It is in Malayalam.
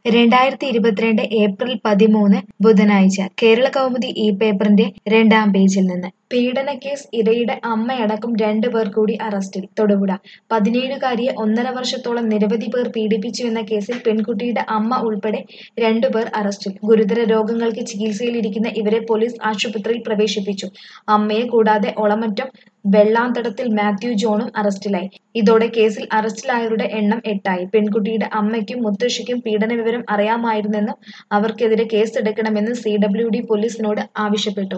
രണ്ടായിരത്തി ഇരുപത്തിരണ്ട് ഏപ്രിൽ പതിമൂന്ന് ബുധനാഴ്ച കേരള കൗമുദി ഈ പേപ്പറിന്റെ രണ്ടാം പേജിൽ നിന്ന് പീഡനക്കേസ് ഇരയുടെ അമ്മയടക്കം രണ്ടുപേർ കൂടി അറസ്റ്റിൽ തൊടുപുഴ പതിനേഴുകാരിയെ ഒന്നര വർഷത്തോളം നിരവധി പേർ പീഡിപ്പിച്ചുവെന്ന കേസിൽ പെൺകുട്ടിയുടെ അമ്മ ഉൾപ്പെടെ രണ്ടുപേർ അറസ്റ്റിൽ ഗുരുതര രോഗങ്ങൾക്ക് ചികിത്സയിലിരിക്കുന്ന ഇവരെ പോലീസ് ആശുപത്രിയിൽ പ്രവേശിപ്പിച്ചു അമ്മയെ കൂടാതെ ഒളമറ്റം വെള്ളാന്തടത്തിൽ മാത്യു ജോണും അറസ്റ്റിലായി ഇതോടെ കേസിൽ അറസ്റ്റിലായവരുടെ എണ്ണം എട്ടായി പെൺകുട്ടിയുടെ അമ്മയ്ക്കും മുത്തശ്ശിക്കും പീഡന വിവരം അറിയാമായിരുന്നെന്നും അവർക്കെതിരെ കേസെടുക്കണമെന്നും സി ഡബ്ല്യു ഡി പോലീസിനോട് ആവശ്യപ്പെട്ടു